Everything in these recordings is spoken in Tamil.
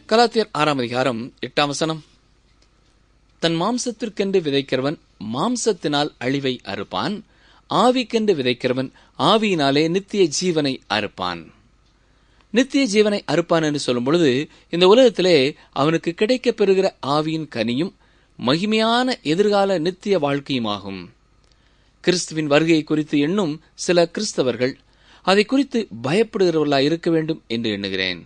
கலாத்தியர் ஆறாம் அதிகாரம் எட்டாம் வசனம் தன் மாம்சத்திற்கென்று விதைக்கிறவன் மாம்சத்தினால் அழிவை அறுப்பான் ஆவிக்கென்று விதைக்கிறவன் ஆவியினாலே நித்திய ஜீவனை அறுப்பான் நித்திய ஜீவனை அறுப்பான் என்று சொல்லும் பொழுது இந்த உலகத்திலே அவனுக்கு கிடைக்கப் பெறுகிற ஆவியின் கனியும் மகிமையான எதிர்கால நித்திய வாழ்க்கையுமாகும் கிறிஸ்துவின் வருகை குறித்து எண்ணும் சில கிறிஸ்தவர்கள் அதை குறித்து பயப்படுகிறவர்களாய் இருக்க வேண்டும் என்று எண்ணுகிறேன்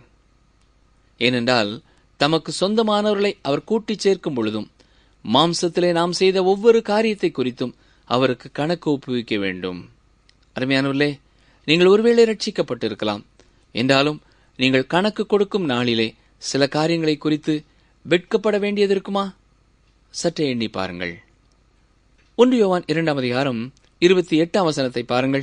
ஏனென்றால் தமக்கு சொந்தமானவர்களை அவர் கூட்டிச் சேர்க்கும் பொழுதும் மாம்சத்திலே நாம் செய்த ஒவ்வொரு காரியத்தை குறித்தும் அவருக்கு கணக்கு ஒப்புவிக்க வேண்டும் அருமையானவர்களே நீங்கள் ஒருவேளை ரட்சிக்கப்பட்டிருக்கலாம் என்றாலும் நீங்கள் கணக்கு கொடுக்கும் நாளிலே சில காரியங்களை குறித்து வெட்கப்பட வேண்டியது இருக்குமா சற்றே எண்ணி பாருங்கள் ஒன்று யோவான் இரண்டாம் அதிகாரம் இருபத்தி எட்டாம் வசனத்தை பாருங்கள்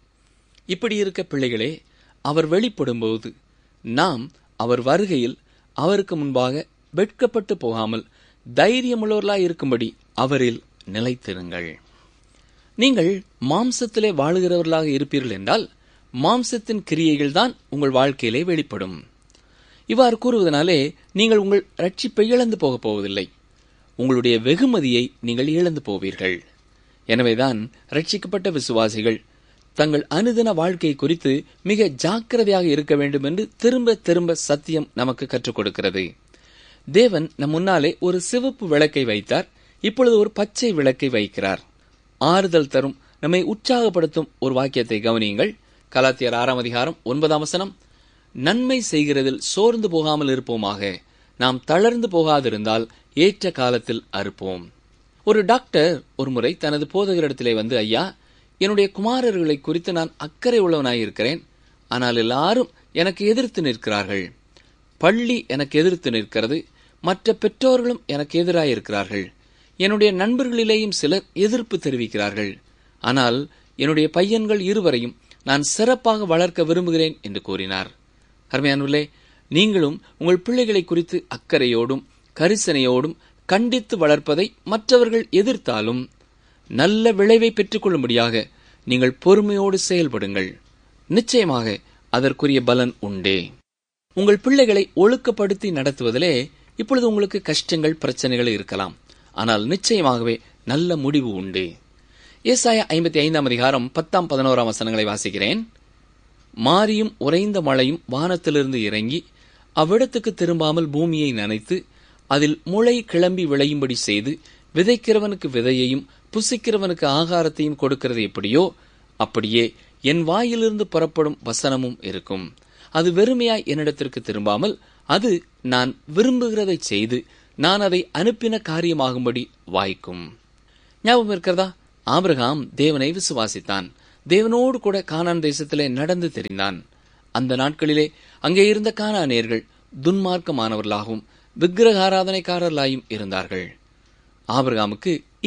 இப்படி இருக்க பிள்ளைகளே அவர் வெளிப்படும்போது நாம் அவர் வருகையில் அவருக்கு முன்பாக வெட்கப்பட்டு போகாமல் தைரியமுள்ளவர்களாய் இருக்கும்படி அவரில் நிலைத்திருங்கள் நீங்கள் மாம்சத்திலே வாழுகிறவர்களாக இருப்பீர்கள் என்றால் மாம்சத்தின் கிரியைகள் தான் உங்கள் வாழ்க்கையிலே வெளிப்படும் இவ்வாறு கூறுவதனாலே நீங்கள் உங்கள் ரட்சிப்பை இழந்து போகப் போவதில்லை உங்களுடைய வெகுமதியை நீங்கள் இழந்து போவீர்கள் எனவேதான் ரட்சிக்கப்பட்ட விசுவாசிகள் தங்கள் அனுதின வாழ்க்கை குறித்து மிக ஜாக்கிரதையாக இருக்க வேண்டும் என்று திரும்ப திரும்ப சத்தியம் நமக்கு கற்றுக் கொடுக்கிறது தேவன் நம் முன்னாலே ஒரு சிவப்பு விளக்கை வைத்தார் இப்பொழுது ஒரு பச்சை விளக்கை வைக்கிறார் ஆறுதல் தரும் நம்மை உற்சாகப்படுத்தும் ஒரு வாக்கியத்தை கவனியுங்கள் கலாத்தியர் ஆறாம் அதிகாரம் ஒன்பதாம் வசனம் நன்மை செய்கிறதில் சோர்ந்து போகாமல் இருப்போமாக நாம் தளர்ந்து போகாதிருந்தால் ஏற்ற காலத்தில் அறுப்போம் ஒரு டாக்டர் ஒருமுறை தனது போதகரிடத்திலே வந்து ஐயா என்னுடைய குமாரர்களை குறித்து நான் அக்கறை உள்ளவனாயிருக்கிறேன் ஆனால் எல்லாரும் எனக்கு எதிர்த்து நிற்கிறார்கள் பள்ளி எனக்கு எதிர்த்து நிற்கிறது மற்ற பெற்றோர்களும் எனக்கு எதிராயிருக்கிறார்கள் என்னுடைய நண்பர்களிலேயும் சிலர் எதிர்ப்பு தெரிவிக்கிறார்கள் ஆனால் என்னுடைய பையன்கள் இருவரையும் நான் சிறப்பாக வளர்க்க விரும்புகிறேன் என்று கூறினார் அருமையானுள்ளே நீங்களும் உங்கள் பிள்ளைகளை குறித்து அக்கறையோடும் கரிசனையோடும் கண்டித்து வளர்ப்பதை மற்றவர்கள் எதிர்த்தாலும் நல்ல விளைவை பெற்றுக்கொள்ளும்படியாக நீங்கள் பொறுமையோடு செயல்படுங்கள் நிச்சயமாக அதற்குரிய பலன் உண்டே உங்கள் பிள்ளைகளை ஒழுக்கப்படுத்தி நடத்துவதிலே இப்பொழுது உங்களுக்கு கஷ்டங்கள் பிரச்சனைகள் இருக்கலாம் ஆனால் நிச்சயமாகவே நல்ல முடிவு உண்டு ஏசாயா ஐம்பத்தி ஐந்தாம் அதிகாரம் பத்தாம் பதினோராம் வசனங்களை வாசிக்கிறேன் மாரியும் உறைந்த மழையும் வானத்திலிருந்து இறங்கி அவ்விடத்துக்கு திரும்பாமல் பூமியை நனைத்து அதில் முளை கிளம்பி விளையும்படி செய்து விதைக்கிறவனுக்கு விதையையும் புசிக்கிறவனுக்கு ஆகாரத்தையும் கொடுக்கிறது எப்படியோ அப்படியே என் வாயிலிருந்து புறப்படும் வசனமும் இருக்கும் அது வெறுமையாய் என்னிடத்திற்கு திரும்பாமல் அது நான் விரும்புகிறதை செய்து நான் அதை அனுப்பின காரியமாகும்படி வாய்க்கும் ஞாபகம் இருக்கிறதா ஆபிரகாம் தேவனை விசுவாசித்தான் தேவனோடு கூட கானான் தேசத்திலே நடந்து தெரிந்தான் அந்த நாட்களிலே அங்கே இருந்த கானானியர்கள் துன்மார்க்கமானவர்களாகவும் விக்கிரக ஆராதனைக்காரர்களாயும் இருந்தார்கள் ஆபிரகாமுக்கு